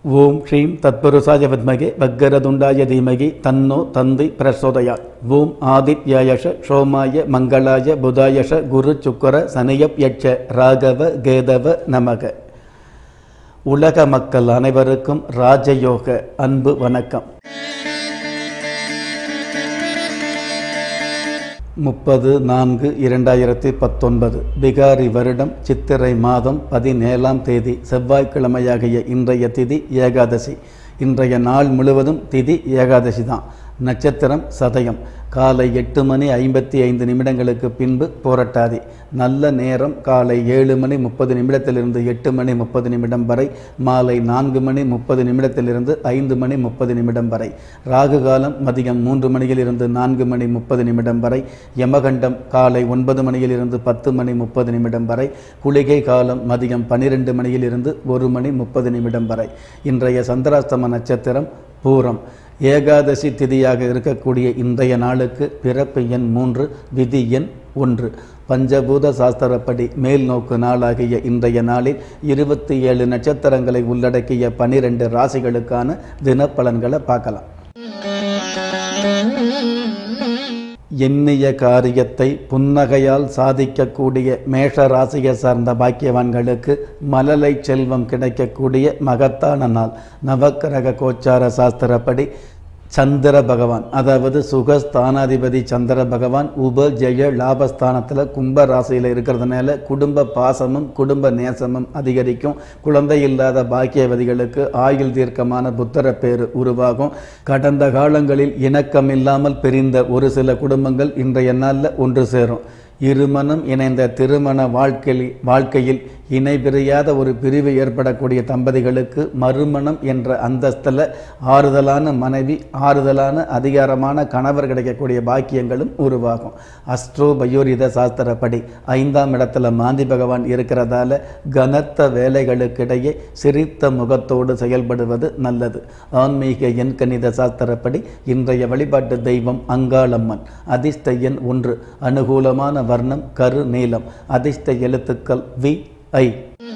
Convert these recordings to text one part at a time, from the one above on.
ஓம் ஸ்ரீம் தத்புருஷாய வித்மகே வக்கரதுண்டாய தீமகி தன்னோ தந்தி பிரசோதயாத் ஓம் ஆதித்யாயஷ சோமாய மங்களாய புதாயஷ குரு சுக்கர சனியப் யட்ச ராகவ கேதவ நமக உலக மக்கள் அனைவருக்கும் ராஜயோக அன்பு வணக்கம் முப்பது நான்கு இரண்டாயிரத்தி பத்தொன்பது பிகாரி வருடம் சித்திரை மாதம் பதினேழாம் தேதி செவ்வாய்க்கிழமையாகிய இன்றைய திதி ஏகாதசி இன்றைய நாள் முழுவதும் திதி ஏகாதசி தான் நட்சத்திரம் சதயம் காலை எட்டு மணி ஐம்பத்தி ஐந்து நிமிடங்களுக்கு பின்பு போராட்டாதி நல்ல நேரம் காலை ஏழு மணி முப்பது நிமிடத்திலிருந்து எட்டு மணி முப்பது நிமிடம் வரை மாலை நான்கு மணி முப்பது நிமிடத்திலிருந்து ஐந்து மணி முப்பது நிமிடம் வரை ராகு காலம் மதியம் மூன்று மணியிலிருந்து நான்கு மணி முப்பது நிமிடம் வரை யமகண்டம் காலை ஒன்பது மணியிலிருந்து பத்து மணி முப்பது நிமிடம் வரை குளிகை காலம் மதியம் பன்னிரெண்டு மணியிலிருந்து ஒரு மணி முப்பது நிமிடம் வரை இன்றைய சந்திராஸ்தம நட்சத்திரம் பூரம் ஏகாதசி திதியாக இருக்கக்கூடிய இன்றைய நாளுக்கு பிறப்பு எண் மூன்று விதி எண் ஒன்று பஞ்சபூத சாஸ்திரப்படி மேல் நோக்கு நாளாகிய இன்றைய நாளில் இருபத்தி ஏழு நட்சத்திரங்களை உள்ளடக்கிய பனிரெண்டு ராசிகளுக்கான தினப்பலன்களை பார்க்கலாம் எண்ணிய காரியத்தை புன்னகையால் சாதிக்கக்கூடிய மேஷ ராசியை சார்ந்த பாக்கியவான்களுக்கு மலலை செல்வம் கிடைக்கக்கூடிய மகத்தான நாள் நவக்கிரக கோச்சார சாஸ்திரப்படி சந்திர பகவான் அதாவது சுகஸ்தானாதிபதி சந்திர பகவான் உப ஜெய லாபஸ்தானத்தில் கும்ப ராசியில் இருக்கிறதுனால குடும்ப பாசமும் குடும்ப நேசமும் அதிகரிக்கும் குழந்தை இல்லாத பாக்கியவதிகளுக்கு ஆயுள் தீர்க்கமான புத்தர பேரு உருவாகும் கடந்த காலங்களில் இணக்கம் இல்லாமல் பிரிந்த ஒரு சில குடும்பங்கள் இன்றைய நாளில் ஒன்று சேரும் இருமனம் இணைந்த திருமண வாழ்க்கையில் வாழ்க்கையில் இணை பிரியாத ஒரு பிரிவு ஏற்படக்கூடிய தம்பதிகளுக்கு மறுமணம் என்ற அந்தஸ்தில் ஆறுதலான மனைவி ஆறுதலான அதிகாரமான கணவர் கிடைக்கக்கூடிய பாக்கியங்களும் உருவாகும் அஸ்ட்ரோ பயோரித சாஸ்திரப்படி ஐந்தாம் இடத்துல மாந்தி பகவான் இருக்கிறதால கனத்த வேலைகளுக்கிடையே சிரித்த முகத்தோடு செயல்படுவது நல்லது ஆன்மீக எண் கணித சாஸ்திரப்படி இன்றைய வழிபாட்டு தெய்வம் அங்காளம்மன் அதிர்ஷ்ட எண் ஒன்று அனுகூலமான வர்ணம் கரு நீலம் அதிர்ஷ்ட எழுத்துக்கள் வி ஐ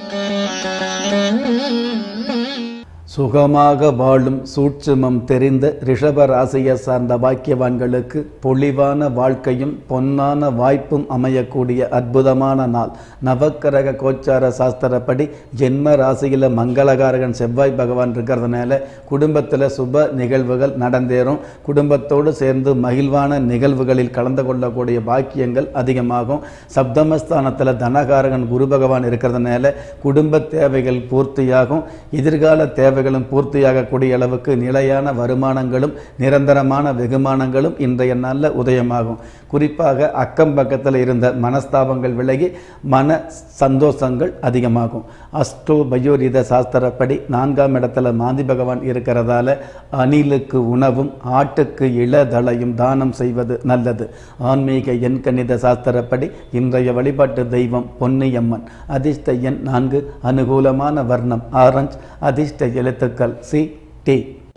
சுகமாக வாழும் சூட்சுமம் தெரிந்த ரிஷப ராசியை சார்ந்த பாக்கியவான்களுக்கு பொலிவான வாழ்க்கையும் பொன்னான வாய்ப்பும் அமையக்கூடிய அற்புதமான நாள் நவக்கிரக கோச்சார சாஸ்திரப்படி ஜென்ம ராசியில் மங்களகாரகன் செவ்வாய் பகவான் இருக்கிறதுனால குடும்பத்தில் சுப நிகழ்வுகள் நடந்தேறும் குடும்பத்தோடு சேர்ந்து மகிழ்வான நிகழ்வுகளில் கலந்து கொள்ளக்கூடிய பாக்கியங்கள் அதிகமாகும் சப்தமஸ்தானத்தில் தனகாரகன் குரு பகவான் இருக்கிறதுனால குடும்ப தேவைகள் பூர்த்தியாகும் எதிர்கால தேவை தேவைகளும் பூர்த்தியாகக்கூடிய அளவுக்கு நிலையான வருமானங்களும் நிரந்தரமான வெகுமானங்களும் இன்றைய நாளில் உதயமாகும் குறிப்பாக அக்கம் பக்கத்தில் இருந்த மனஸ்தாபங்கள் விலகி மன சந்தோஷங்கள் அதிகமாகும் அஸ்டோ பயோரித சாஸ்திரப்படி நான்காம் இடத்துல மாந்தி பகவான் இருக்கிறதால அணிலுக்கு உணவும் ஆட்டுக்கு இளதளையும் தானம் செய்வது நல்லது ஆன்மீக எண் கணித சாஸ்திரப்படி இன்றைய வழிபாட்டு தெய்வம் பொன்னியம்மன் அதிர்ஷ்ட எண் நான்கு அனுகூலமான வர்ணம் ஆரஞ்ச் அதிர்ஷ்ட எழுத்துக்கள் சி டி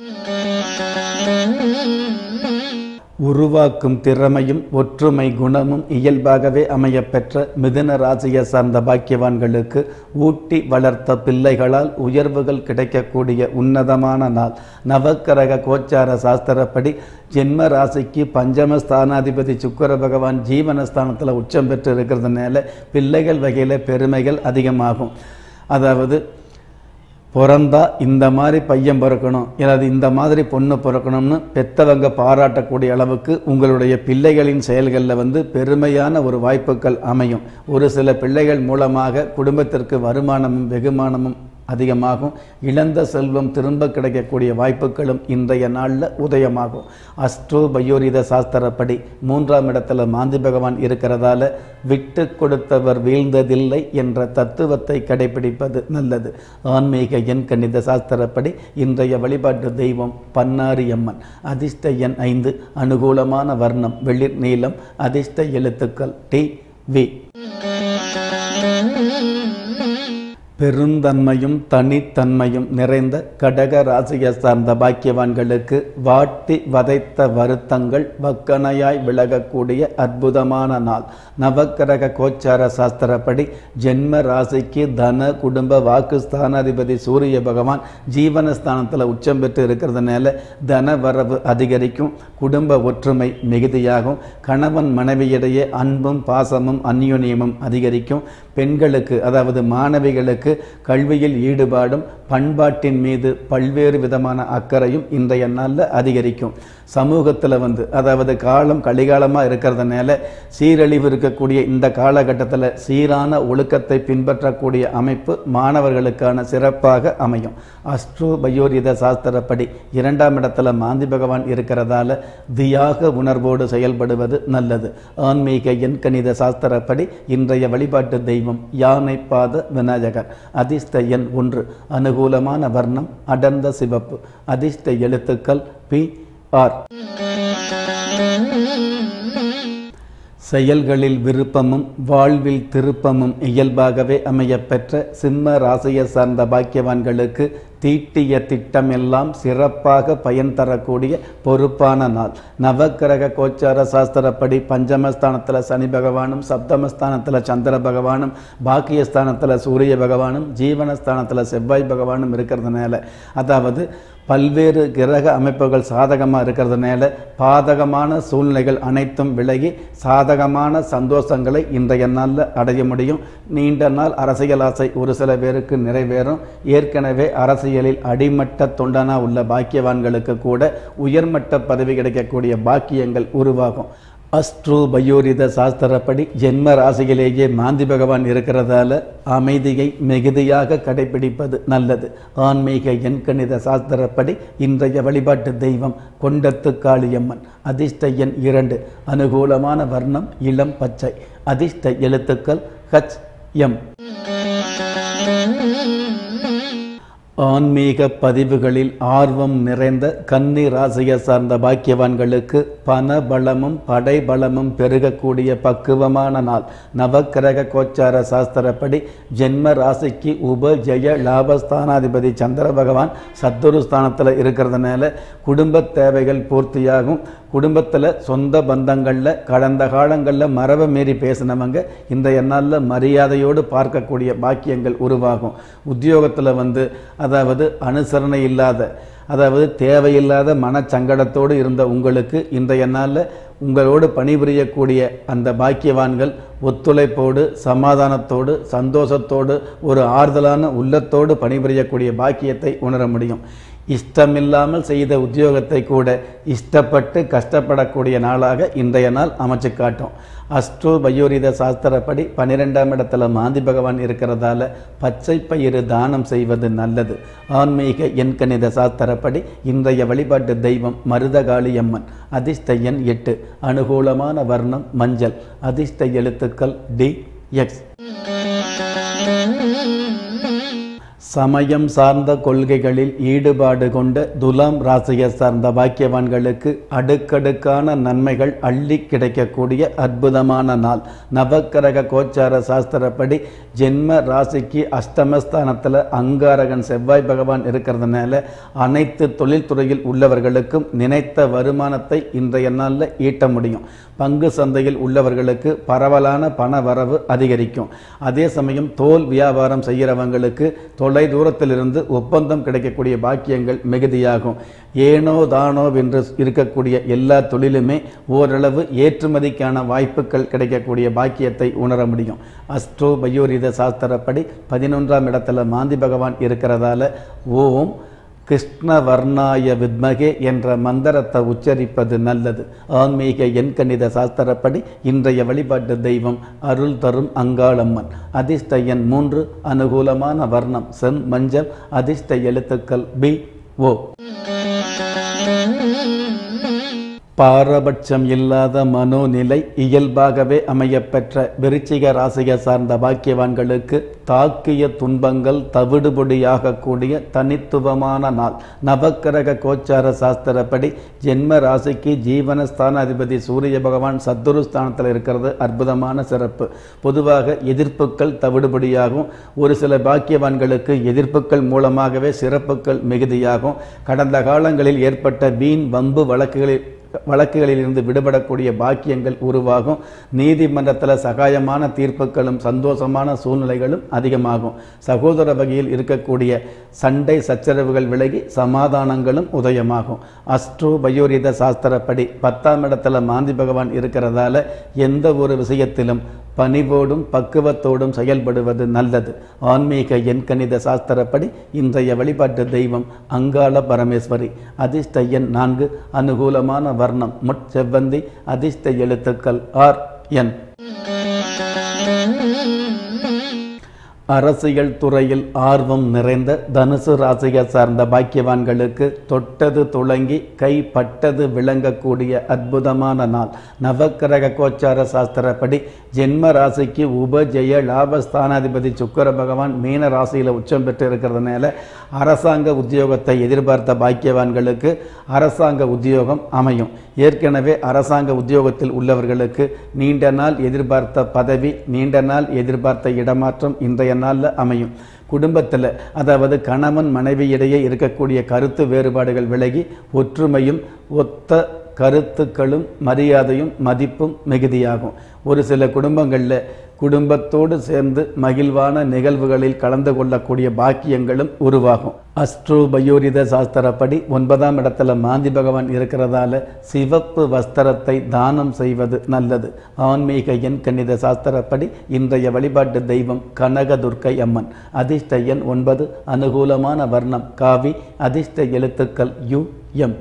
உருவாக்கும் திறமையும் ஒற்றுமை குணமும் இயல்பாகவே அமையப்பெற்ற மிதுன ராசியை சார்ந்த பாக்கியவான்களுக்கு ஊட்டி வளர்த்த பிள்ளைகளால் உயர்வுகள் கிடைக்கக்கூடிய உன்னதமான நாள் நவக்கிரக கோச்சார சாஸ்திரப்படி ஜென்ம ராசிக்கு பஞ்சம ஸ்தானாதிபதி சுக்கர பகவான் ஜீவனஸ்தானத்தில் உச்சம் பெற்று இருக்கிறதுனால பிள்ளைகள் வகையில் பெருமைகள் அதிகமாகும் அதாவது பிறந்தா இந்த மாதிரி பையன் பிறக்கணும் அல்லது இந்த மாதிரி பொண்ணு பிறக்கணும்னு பெத்தவங்க பாராட்டக்கூடிய அளவுக்கு உங்களுடைய பிள்ளைகளின் செயல்களில் வந்து பெருமையான ஒரு வாய்ப்புகள் அமையும் ஒரு சில பிள்ளைகள் மூலமாக குடும்பத்திற்கு வருமானமும் வெகுமானமும் அதிகமாகும் இழந்த செல்வம் திரும்ப கிடைக்கக்கூடிய வாய்ப்புகளும் இன்றைய நாளில் உதயமாகும் அஸ்ட்ரோ பயோரித சாஸ்திரப்படி மூன்றாம் இடத்துல மாந்தி பகவான் இருக்கிறதால விட்டு கொடுத்தவர் வீழ்ந்ததில்லை என்ற தத்துவத்தை கடைபிடிப்பது நல்லது ஆன்மீக எண் கணித சாஸ்திரப்படி இன்றைய வழிபாட்டு தெய்வம் பன்னாரி அம்மன் அதிர்ஷ்ட எண் ஐந்து அனுகூலமான வர்ணம் வெளிர் நீளம் அதிர்ஷ்ட எழுத்துக்கள் டி வி பெருந்தன்மையும் தனித்தன்மையும் நிறைந்த கடக ராசியை சார்ந்த பாக்கியவான்களுக்கு வாட்டி வதைத்த வருத்தங்கள் வக்கனையாய் விலகக்கூடிய அற்புதமான நாள் நவக்கிரக கோச்சார சாஸ்திரப்படி ஜென்ம ராசிக்கு தன குடும்ப வாக்கு ஸ்தானாதிபதி சூரிய பகவான் ஜீவனஸ்தானத்தில் உச்சம் பெற்று இருக்கிறதுனால தன வரவு அதிகரிக்கும் குடும்ப ஒற்றுமை மிகுதியாகும் கணவன் மனைவியிடையே அன்பும் பாசமும் அந்யோன்யமும் அதிகரிக்கும் பெண்களுக்கு அதாவது மாணவிகளுக்கு கல்வியில் ஈடுபாடும் பண்பாட்டின் மீது பல்வேறு விதமான அக்கறையும் இன்றைய நாளில் அதிகரிக்கும் சமூகத்தில் வந்து அதாவது காலம் கலிகாலமாக இருக்கிறதுனால சீரழிவு இருக்கக்கூடிய இந்த காலகட்டத்தில் சீரான ஒழுக்கத்தை பின்பற்றக்கூடிய அமைப்பு மாணவர்களுக்கான சிறப்பாக அமையும் அஸ்ட்ரோ பயோரித சாஸ்திரப்படி இரண்டாம் இடத்துல மாந்தி பகவான் இருக்கிறதால தியாக உணர்வோடு செயல்படுவது நல்லது ஆன்மீக எண்கணித சாஸ்திரப்படி இன்றைய வழிபாட்டு தெய்வம் யானை பாத விநாயகர் அதிர்ஷ்ட எண் ஒன்று அனுகூலமான வர்ணம் அடர்ந்த சிவப்பு அதிர்ஷ்ட எழுத்துக்கள் பி ஆர் செயல்களில் விருப்பமும் வாழ்வில் திருப்பமும் இயல்பாகவே அமையப்பெற்ற சிம்ம ராசியை சார்ந்த பாக்கியவான்களுக்கு தீட்டிய திட்டமெல்லாம் சிறப்பாக பயன் தரக்கூடிய பொறுப்பான நாள் நவக்கிரக கோச்சார சாஸ்திரப்படி பஞ்சமஸ்தானத்தில் சனி பகவானும் சப்தமஸ்தானத்தில் சந்திர பகவானும் பாக்கியஸ்தானத்தில் சூரிய பகவானும் ஜீவனஸ்தானத்தில் செவ்வாய் பகவானும் இருக்கிறதுனால அதாவது பல்வேறு கிரக அமைப்புகள் சாதகமாக இருக்கிறதுனால பாதகமான சூழ்நிலைகள் அனைத்தும் விலகி சாதகமான சந்தோஷங்களை இன்றைய நாளில் அடைய முடியும் நீண்ட நாள் அரசியல் ஆசை ஒரு சில பேருக்கு நிறைவேறும் ஏற்கனவே அரசியலில் அடிமட்ட தொண்டனா உள்ள பாக்கியவான்களுக்கு கூட உயர்மட்ட பதவி கிடைக்கக்கூடிய பாக்கியங்கள் உருவாகும் அஸ்ட்ரோ பயோரித சாஸ்திரப்படி ஜென்ம ராசியிலேயே மாந்தி பகவான் இருக்கிறதால அமைதியை மிகுதியாக கடைபிடிப்பது நல்லது ஆன்மீக எண்கணித சாஸ்திரப்படி இன்றைய வழிபாட்டு தெய்வம் கொண்டத்து காளியம்மன் அதிர்ஷ்ட எண் இரண்டு அனுகூலமான வர்ணம் இளம் பச்சை அதிர்ஷ்ட எழுத்துக்கள் ஹச் எம் ஆன்மீக பதிவுகளில் ஆர்வம் நிறைந்த கன்னி ராசியை சார்ந்த பாக்கியவான்களுக்கு பண பலமும் படைபலமும் பெருகக்கூடிய பக்குவமான நாள் நவக்கிரக கோச்சார சாஸ்திரப்படி ஜென்ம ராசிக்கு உப ஜெய லாபஸ்தானாதிபதி சந்திர பகவான் சத்துரு ஸ்தானத்தில் இருக்கிறதுனால குடும்ப தேவைகள் பூர்த்தியாகும் குடும்பத்தில் சொந்த பந்தங்களில் கடந்த காலங்களில் மரபை மீறி பேசினவங்க இன்றைய நாளில் மரியாதையோடு பார்க்கக்கூடிய பாக்கியங்கள் உருவாகும் உத்தியோகத்தில் வந்து அதாவது அனுசரணை இல்லாத அதாவது தேவையில்லாத மனச்சங்கடத்தோடு இருந்த உங்களுக்கு இன்றைய நாளில் உங்களோடு பணிபுரியக்கூடிய அந்த பாக்கியவான்கள் ஒத்துழைப்போடு சமாதானத்தோடு சந்தோஷத்தோடு ஒரு ஆறுதலான உள்ளத்தோடு பணிபுரியக்கூடிய பாக்கியத்தை உணர முடியும் இஷ்டமில்லாமல் செய்த உத்தியோகத்தை கூட இஷ்டப்பட்டு கஷ்டப்படக்கூடிய நாளாக இன்றைய நாள் அமைச்சு காட்டும் அஸ்ட்ரோ பயோரித சாஸ்திரப்படி பன்னிரெண்டாம் இடத்துல மாந்தி பகவான் இருக்கிறதால பச்சை பயிறு தானம் செய்வது நல்லது ஆன்மீக எண்கணித சாஸ்திரப்படி இன்றைய வழிபாட்டு தெய்வம் மருதகாளி அம்மன் அதிர்ஷ்ட எண் எட்டு அனுகூலமான வர்ணம் மஞ்சள் அதிர்ஷ்ட எழுத்துக்கள் டி எக்ஸ் சமயம் சார்ந்த கொள்கைகளில் ஈடுபாடு கொண்ட துலாம் ராசியை சார்ந்த பாக்கியவான்களுக்கு அடுக்கடுக்கான நன்மைகள் அள்ளி கிடைக்கக்கூடிய அற்புதமான நாள் நவக்கிரக கோச்சார சாஸ்திரப்படி ஜென்ம ராசிக்கு அஷ்டமஸ்தானத்தில் அங்காரகன் செவ்வாய் பகவான் இருக்கிறதுனால அனைத்து தொழில்துறையில் உள்ளவர்களுக்கும் நினைத்த வருமானத்தை இன்றைய நாளில் ஈட்ட முடியும் பங்கு சந்தையில் உள்ளவர்களுக்கு பரவலான பண வரவு அதிகரிக்கும் அதே சமயம் தோல் வியாபாரம் செய்கிறவங்களுக்கு தொலை தூரத்திலிருந்து ஒப்பந்தம் கிடைக்கக்கூடிய பாக்கியங்கள் மிகுதியாகும் ஏனோ தானோ என்று இருக்கக்கூடிய எல்லா தொழிலுமே ஓரளவு ஏற்றுமதிக்கான வாய்ப்புகள் கிடைக்கக்கூடிய பாக்கியத்தை உணர முடியும் அஸ்ட்ரோ பயோரித சாஸ்திரப்படி பதினொன்றாம் இடத்துல மாந்தி பகவான் இருக்கிறதால ஓம் கிருஷ்ணவர்ணாய வித்மகே என்ற மந்திரத்தை உச்சரிப்பது நல்லது ஆன்மீக எண்கணித சாஸ்திரப்படி இன்றைய வழிபாட்டு தெய்வம் அருள் தரும் அங்காளம்மன் அதிர்ஷ்ட எண் மூன்று அனுகூலமான வர்ணம் செம் மஞ்சள் அதிர்ஷ்ட எழுத்துக்கள் பி ஓ பாரபட்சம் இல்லாத மனோநிலை இயல்பாகவே அமையப்பெற்ற விருச்சிக ராசியை சார்ந்த பாக்கியவான்களுக்கு தாக்கிய துன்பங்கள் தவிடுபொடியாகக்கூடிய தனித்துவமான நாள் நவக்கிரக கோச்சார சாஸ்திரப்படி ஜென்ம ராசிக்கு ஜீவனஸ்தான அதிபதி சூரிய பகவான் சத்துரு ஸ்தானத்தில் இருக்கிறது அற்புதமான சிறப்பு பொதுவாக எதிர்ப்புகள் தவிடுபடியாகும் ஒரு சில பாக்கியவான்களுக்கு எதிர்ப்புகள் மூலமாகவே சிறப்புகள் மிகுதியாகும் கடந்த காலங்களில் ஏற்பட்ட வீண் வம்பு வழக்குகளில் வழக்குகளிலிருந்து விடுபடக்கூடிய பாக்கியங்கள் உருவாகும் நீதிமன்றத்தில் சகாயமான தீர்ப்புகளும் சந்தோஷமான சூழ்நிலைகளும் அதிகமாகும் சகோதர வகையில் இருக்கக்கூடிய சண்டை சச்சரவுகள் விலகி சமாதானங்களும் உதயமாகும் அஸ்ட்ரோ பயோரித சாஸ்திரப்படி பத்தாம் இடத்துல மாந்தி பகவான் இருக்கிறதால எந்த ஒரு விஷயத்திலும் பணிவோடும் பக்குவத்தோடும் செயல்படுவது நல்லது ஆன்மீக எண்கணித சாஸ்திரப்படி இன்றைய வழிபாட்டு தெய்வம் அங்காள பரமேஸ்வரி அதிர்ஷ்ட எண் நான்கு அனுகூலமான வர்ணம் முட்செவ்வந்தி அதிர்ஷ்ட எழுத்துக்கள் ஆர் என் அரசியல் துறையில் ஆர்வம் நிறைந்த தனுசு ராசியை சார்ந்த பாக்கியவான்களுக்கு தொட்டது துளங்கி கைப்பட்டது விளங்கக்கூடிய அற்புதமான நாள் நவக்கிரக கோச்சார சாஸ்திரப்படி ஜென்ம ராசிக்கு உபஜெய லாபஸ்தானாதிபதி சுக்கர பகவான் மீன ராசியில் உச்சம் பெற்று இருக்கிறதுனால அரசாங்க உத்தியோகத்தை எதிர்பார்த்த பாக்கியவான்களுக்கு அரசாங்க உத்தியோகம் அமையும் ஏற்கனவே அரசாங்க உத்தியோகத்தில் உள்ளவர்களுக்கு நீண்ட நாள் எதிர்பார்த்த பதவி நீண்ட நாள் எதிர்பார்த்த இடமாற்றம் இன்றைய நாளில் அமையும் குடும்பத்தில் அதாவது கணவன் மனைவி இடையே இருக்கக்கூடிய கருத்து வேறுபாடுகள் விலகி ஒற்றுமையும் ஒத்த கருத்துக்களும் மரியாதையும் மதிப்பும் மிகுதியாகும் ஒரு சில குடும்பங்களில் குடும்பத்தோடு சேர்ந்து மகிழ்வான நிகழ்வுகளில் கலந்து கொள்ளக்கூடிய பாக்கியங்களும் உருவாகும் அஸ்ட்ரோ பயோரித சாஸ்திரப்படி ஒன்பதாம் இடத்துல மாந்தி பகவான் இருக்கிறதால சிவப்பு வஸ்திரத்தை தானம் செய்வது நல்லது ஆன்மீக எண் கணித சாஸ்திரப்படி இன்றைய வழிபாட்டு தெய்வம் கனகதுர்க்கை அம்மன் அதிர்ஷ்ட எண் ஒன்பது அனுகூலமான வர்ணம் காவி அதிர்ஷ்ட எழுத்துக்கள் யு எம்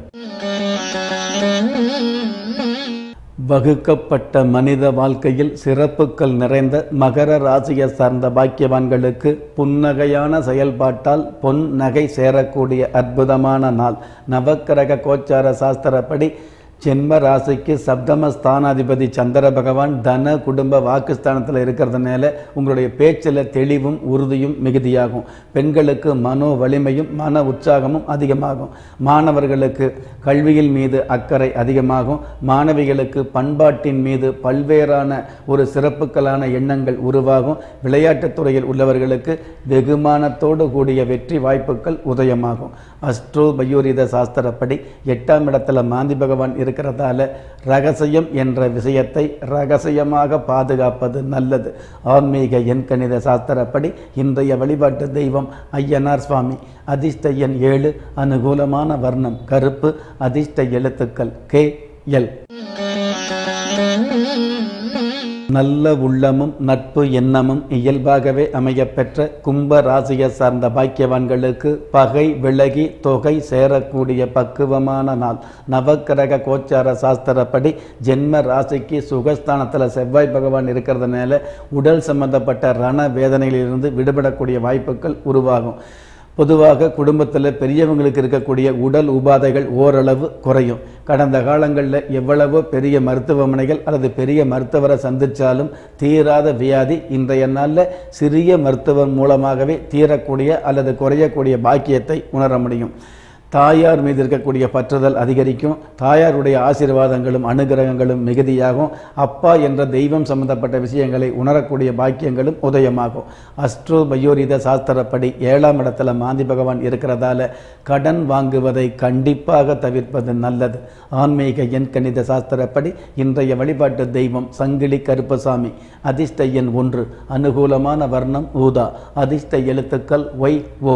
வகுக்கப்பட்ட மனித வாழ்க்கையில் சிறப்புகள் நிறைந்த மகர ராசியை சார்ந்த பாக்கியவான்களுக்கு புன்னகையான செயல்பாட்டால் பொன் நகை சேரக்கூடிய அற்புதமான நாள் நவக்கிரக கோச்சார சாஸ்திரப்படி ஜென்ம ராசிக்கு சப்தம ஸ்தானாதிபதி சந்திர பகவான் தன குடும்ப வாக்குஸ்தானத்தில் இருக்கிறதுனால உங்களுடைய பேச்சில் தெளிவும் உறுதியும் மிகுதியாகும் பெண்களுக்கு மனோ வலிமையும் மன உற்சாகமும் அதிகமாகும் மாணவர்களுக்கு கல்வியில் மீது அக்கறை அதிகமாகும் மாணவிகளுக்கு பண்பாட்டின் மீது பல்வேறான ஒரு சிறப்புகளான எண்ணங்கள் உருவாகும் விளையாட்டுத் துறையில் உள்ளவர்களுக்கு வெகுமானத்தோடு கூடிய வெற்றி வாய்ப்புகள் உதயமாகும் அஸ்ட்ரோ பயோரித சாஸ்திரப்படி எட்டாம் இடத்துல மாந்தி பகவான் இருக்கிறதால ரகசியம் என்ற விஷயத்தை ரகசியமாக பாதுகாப்பது நல்லது ஆன்மீக எண்கணித சாஸ்திரப்படி இன்றைய வழிபாட்டு தெய்வம் ஐயனார் சுவாமி அதிர்ஷ்ட எண் ஏழு அனுகூலமான வர்ணம் கருப்பு அதிர்ஷ்ட எழுத்துக்கள் கே எல் நல்ல உள்ளமும் நட்பு எண்ணமும் இயல்பாகவே அமையப்பெற்ற கும்ப ராசியை சார்ந்த பாக்கியவான்களுக்கு பகை விலகி தொகை சேரக்கூடிய பக்குவமான நாள் நவக்கிரக கோச்சார சாஸ்திரப்படி ஜென்ம ராசிக்கு சுகஸ்தானத்தில் செவ்வாய் பகவான் இருக்கிறதுனால உடல் சம்பந்தப்பட்ட ரண வேதனையிலிருந்து விடுபடக்கூடிய வாய்ப்புகள் உருவாகும் பொதுவாக குடும்பத்தில் பெரியவங்களுக்கு இருக்கக்கூடிய உடல் உபாதைகள் ஓரளவு குறையும் கடந்த காலங்களில் எவ்வளவோ பெரிய மருத்துவமனைகள் அல்லது பெரிய மருத்துவரை சந்தித்தாலும் தீராத வியாதி இன்றைய நாளில் சிறிய மருத்துவம் மூலமாகவே தீரக்கூடிய அல்லது குறையக்கூடிய பாக்கியத்தை உணர முடியும் தாயார் மீது இருக்கக்கூடிய பற்றுதல் அதிகரிக்கும் தாயாருடைய ஆசீர்வாதங்களும் அனுகிரகங்களும் மிகுதியாகும் அப்பா என்ற தெய்வம் சம்பந்தப்பட்ட விஷயங்களை உணரக்கூடிய பாக்கியங்களும் உதயமாகும் அஸ்ட்ரோ பயோரித சாஸ்திரப்படி ஏழாம் இடத்துல மாந்தி பகவான் இருக்கிறதால கடன் வாங்குவதை கண்டிப்பாக தவிர்ப்பது நல்லது ஆன்மீக எண் கணித சாஸ்திரப்படி இன்றைய வழிபாட்டு தெய்வம் சங்கிலி கருப்பசாமி அதிர்ஷ்ட எண் ஒன்று அனுகூலமான வர்ணம் ஊதா அதிர்ஷ்ட எழுத்துக்கள் ஒய் ஓ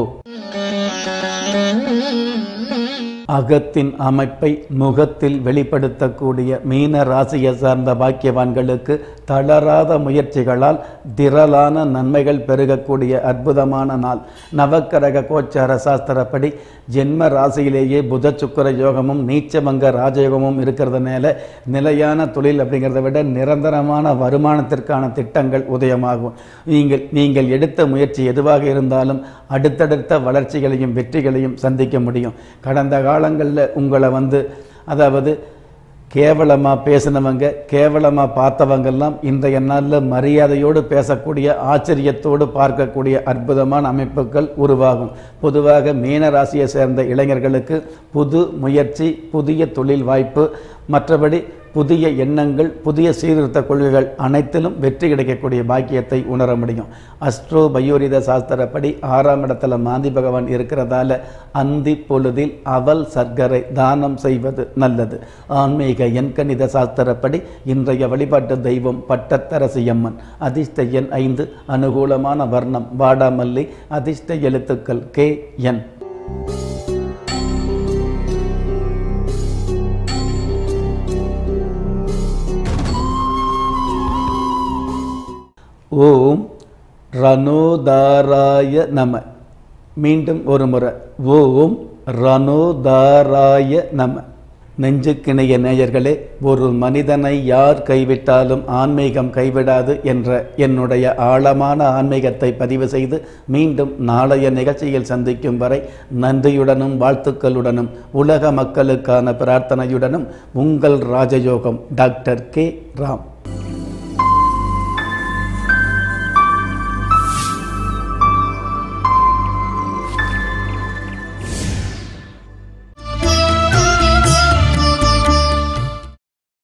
அகத்தின் அமைப்பை முகத்தில் வெளிப்படுத்தக்கூடிய மீன ராசியை சார்ந்த பாக்கியவான்களுக்கு தளராத முயற்சிகளால் திரளான நன்மைகள் பெருகக்கூடிய அற்புதமான நாள் நவக்கரக கோச்சார சாஸ்திரப்படி ஜென்ம ராசியிலேயே புத சுக்கர யோகமும் நீச்சமங்க ராஜயோகமும் இருக்கிறதுனால நிலையான தொழில் அப்படிங்கிறத விட நிரந்தரமான வருமானத்திற்கான திட்டங்கள் உதயமாகும் நீங்கள் நீங்கள் எடுத்த முயற்சி எதுவாக இருந்தாலும் அடுத்தடுத்த வளர்ச்சிகளையும் வெற்றிகளையும் சந்திக்க முடியும் கடந்த காலங்களில் உங்களை வந்து அதாவது கேவலமாக பேசினவங்க கேவலமாக பார்த்தவங்கெல்லாம் இன்றைய நாளில் மரியாதையோடு பேசக்கூடிய ஆச்சரியத்தோடு பார்க்கக்கூடிய அற்புதமான அமைப்புகள் உருவாகும் பொதுவாக மீன ராசியை சேர்ந்த இளைஞர்களுக்கு புது முயற்சி புதிய தொழில் வாய்ப்பு மற்றபடி புதிய எண்ணங்கள் புதிய சீர்திருத்த கொள்கைகள் அனைத்திலும் வெற்றி கிடைக்கக்கூடிய பாக்கியத்தை உணர முடியும் அஸ்ட்ரோ பயோரித சாஸ்திரப்படி ஆறாம் இடத்துல மாந்தி பகவான் இருக்கிறதால அந்தி பொழுதில் அவல் சர்க்கரை தானம் செய்வது நல்லது ஆன்மீக எண்கணித சாஸ்திரப்படி இன்றைய வழிபாட்டு தெய்வம் பட்டத்தரசியம்மன் அதிர்ஷ்ட எண் ஐந்து அனுகூலமான வர்ணம் வாடாமல்லி அதிர்ஷ்ட எழுத்துக்கள் கே என் ஓம் ரணோதாராய நம மீண்டும் ஒரு முறை ஓம் ரணோதாராய நம நெஞ்சுக்கிணைய நேயர்களே ஒரு மனிதனை யார் கைவிட்டாலும் ஆன்மீகம் கைவிடாது என்ற என்னுடைய ஆழமான ஆன்மீகத்தை பதிவு செய்து மீண்டும் நாளைய நிகழ்ச்சியில் சந்திக்கும் வரை நன்றியுடனும் வாழ்த்துக்களுடனும் உலக மக்களுக்கான பிரார்த்தனையுடனும் உங்கள் ராஜயோகம் டாக்டர் கே ராம்